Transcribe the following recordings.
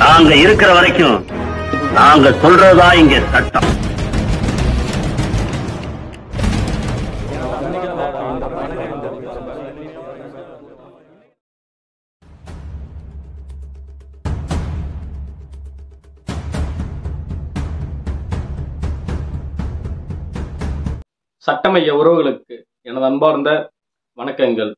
நாங்க இருக்கிற வரைக்கும் நாங்க சொல்றதா இங்க சட்டம் சட்டமைய உறவுகளுக்கு எனது அன்பார்ந்த வணக்கங்கள்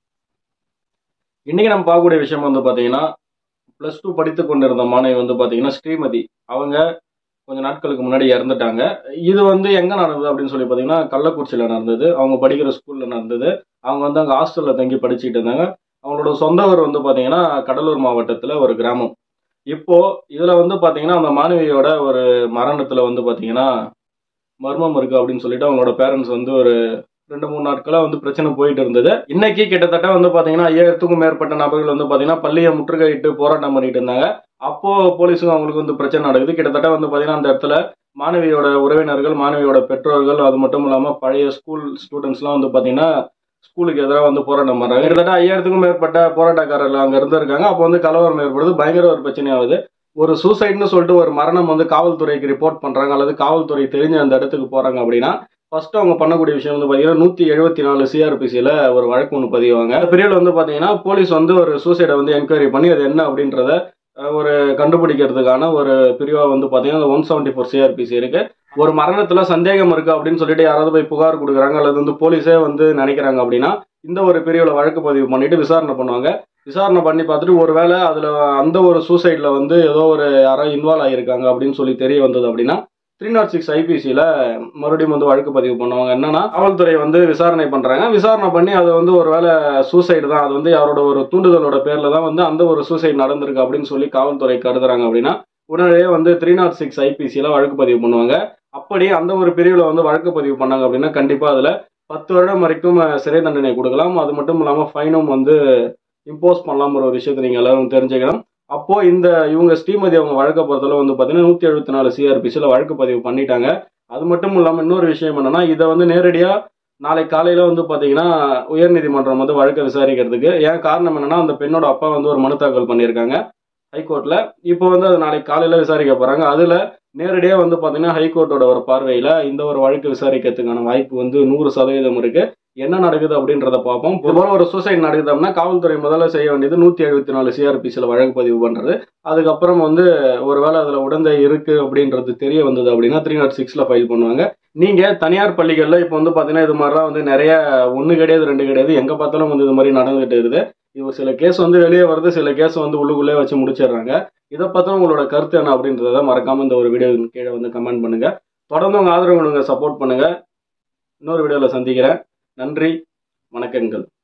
இன்னைக்கு நம்ம பார்க்கக்கூடிய விஷயம் வந்து பார்த்தீங்கன்னா ப்ளஸ் டூ படித்து கொண்டிருந்த மாணவி வந்து பார்த்தீங்கன்னா ஸ்ரீமதி அவங்க கொஞ்ச நாட்களுக்கு முன்னாடி இறந்துட்டாங்க இது வந்து எங்கே நடந்தது அப்படின்னு சொல்லி பார்த்தீங்கன்னா கள்ளக்குறிச்சியில் நடந்தது அவங்க படிக்கிற ஸ்கூலில் நடந்தது அவங்க வந்து அங்கே ஹாஸ்டலில் தங்கி படிச்சுட்டு இருந்தாங்க அவங்களோட சொந்த ஊர் வந்து பார்த்தீங்கன்னா கடலூர் மாவட்டத்தில் ஒரு கிராமம் இப்போ இதில் வந்து பார்த்தீங்கன்னா அந்த மாணவியோட ஒரு மரணத்தில் வந்து பார்த்தீங்கன்னா மர்மம் இருக்கு அப்படின்னு சொல்லிட்டு அவங்களோட பேரண்ட்ஸ் வந்து ஒரு ரெண்டு மூணு நாட்களா வந்து பிரச்சனை போயிட்டு இருந்தது இன்னைக்கு கிட்டத்தட்ட வந்து பாத்தீங்கன்னா ஐயாயிரத்துக்கும் மேற்பட்ட நபர்கள் வந்து பாத்தீங்கன்னா பள்ளியை முற்றுகையிட்டு போராட்டம் பண்ணிட்டு இருந்தாங்க அப்போ போலீஸும் அவங்களுக்கு வந்து பிரச்சனை நடக்குது கிட்டத்தட்ட வந்து பாத்தீங்கன்னா அந்த இடத்துல மாணவியோட உறவினர்கள் மாணவியோட பெற்றோர்கள் அது மட்டும் இல்லாம பழைய ஸ்கூல் ஸ்டூடெண்ட்ஸ்லாம் வந்து பாத்தீங்கன்னா ஸ்கூலுக்கு எதிராக வந்து போராட்டம் பண்றாங்க கிட்டத்தட்ட ஐயாயிரத்துக்கும் மேற்பட்ட போராட்டக்காரர்கள் அங்க இருந்திருக்காங்க அப்போ வந்து கலவரம் ஏற்படுது பயங்கர ஒரு பிரச்சனையாகுது ஒரு சூசைட்னு சொல்லிட்டு ஒரு மரணம் வந்து காவல்துறைக்கு ரிப்போர்ட் பண்றாங்க அல்லது காவல்துறை தெரிஞ்ச அந்த இடத்துக்கு போறாங்க அப்படின்னா ஃபர்ஸ்ட் அவங்க பண்ணக்கூடிய விஷயம் வந்து பாத்தீங்கன்னா நூத்தி எழுபத்தி நாலு சிஆர்பிசியில ஒரு வழக்கு ஒன்று பதிவாங்க அந்த பிரிவில் வந்து பாத்தீங்கன்னா போலீஸ் வந்து ஒரு சூசைடை வந்து என்கொயரி பண்ணி அது என்ன அப்படின்றத அஹ், ஒரு கண்டுபிடிக்கிறதுக்கான ஒரு பிரிவா வந்து பாத்தீங்கன்னா ஒன் செவன்டி ஃபோர் சிஆர்பிசி இருக்கு ஒரு மரணத்துல சந்தேகம் இருக்கு அப்படின்னு சொல்லிட்டு யாராவது போய் புகார் கொடுக்குறாங்க அல்லது வந்து போலீஸே வந்து நினைக்கிறாங்க அப்படின்னா இந்த ஒரு பிரிவுல வழக்கு பதிவு பண்ணிட்டு விசாரணை பண்ணுவாங்க விசாரணை பண்ணி பார்த்துட்டு ஒருவேளை அதுல அந்த ஒரு சூசைட்ல வந்து ஏதோ ஒரு யாரோ இன்வால்வ் ஆகியிருக்காங்க அப்படின்னு சொல்லி தெரிய வந்தது அப்படின்னா த்ரீ நாட் சிக்ஸ் ஐபிசியில் மறுபடியும் வந்து வழக்கு பதிவு பண்ணுவாங்க என்னன்னா காவல்துறை வந்து விசாரணை பண்றாங்க விசாரணை பண்ணி அது வந்து ஒரு வேளை சூசைடு தான் அது வந்து யாரோட ஒரு தூண்டுதலோட பேர்ல தான் வந்து அந்த ஒரு சூசைட் நடந்திருக்கு அப்படின்னு சொல்லி காவல்துறை கருதுறாங்க அப்படின்னா உடனடியே வந்து த்ரீ நாட் சிக்ஸ் ஐபிசியில் வழக்கு பதிவு பண்ணுவாங்க அப்படி அந்த ஒரு பிரிவில் வந்து வழக்கு பதிவு பண்ணாங்க அப்படின்னா கண்டிப்பாக அதில் பத்து வருடம் வரைக்கும் அஹ், சிறை தண்டனை கொடுக்கலாம் அது மட்டும் இல்லாமல் ஃபைனும் வந்து இம்போஸ் பண்ணலாம் ஒரு விஷயத்தை நீங்கள் எல்லாரும் தெரிஞ்சுக்கணும் அப்போ இந்த இவங்க ஸ்ரீமதி அவங்க வழக்க பொறுத்தளவு வந்து பார்த்தீங்கன்னா நூற்றி எழுபத்தி நாலு சிஆர்பிசியில் வழக்கு பதிவு பண்ணிட்டாங்க அது மட்டும் இல்லாமல் இன்னொரு விஷயம் என்னன்னா இதை வந்து நேரடியாக நாளை காலையில் வந்து பார்த்தீங்கன்னா உயர்நீதிமன்றம் வந்து வழக்கை விசாரிக்கிறதுக்கு ஏன் காரணம் என்னன்னா அந்த பெண்ணோட அப்பா வந்து ஒரு மனு தாக்கல் பண்ணியிருக்காங்க ஹைகோர்ட்டில் இப்போ வந்து அது நாளைக்கு காலையில் விசாரிக்க போகிறாங்க அதில் நேரடியாக வந்து பார்த்தீங்கன்னா ஹைகோர்ட்டோட ஒரு பார்வையில் இந்த ஒரு வழக்கு விசாரிக்கிறதுக்கான வாய்ப்பு வந்து நூறு சதவீதம் இருக்கு என்ன நடக்குது அப்படின்றத பார்ப்போம் இது போல ஒரு சூசைட் நடக்குது அப்படின்னா காவல்துறை முதல்ல செய்ய வேண்டியது நூற்றி எழுபத்தி நாலு சிஆர்பிசியில் வழக்கு பதிவு பண்ணுறது அதுக்கப்புறம் வந்து ஒருவேளை அதில் உடந்தை இருக்கு அப்படின்றது தெரிய வந்தது அப்படின்னா த்ரீ நாட் சிக்ஸில் ஃபைல் பண்ணுவாங்க நீங்கள் தனியார் பள்ளிகளில் இப்போ வந்து பார்த்தீங்கன்னா இது மாதிரிலாம் வந்து நிறைய ஒன்று கிடையாது ரெண்டு கிடையாது எங்கே பார்த்தாலும் வந்து இது மாதிரி நடந்துகிட்டு இருக்குது இது சில கேஸ் வந்து வெளியே வருது சில கேஸ் வந்து உள்ளுக்குள்ளே வச்சு முடிச்சிடுறாங்க இதை பற்றின உங்களோட கருத்து என்ன அப்படின்றத மறக்காம இந்த ஒரு வீடியோ கீழே வந்து கமெண்ட் பண்ணுங்க தொடர்ந்து உங்க ஆதரவு கொடுங்க சப்போர்ட் பண்ணுங்க இன்னொரு வீடியோவில் சந்திக்கிறேன் நன்றி வணக்கங்கள்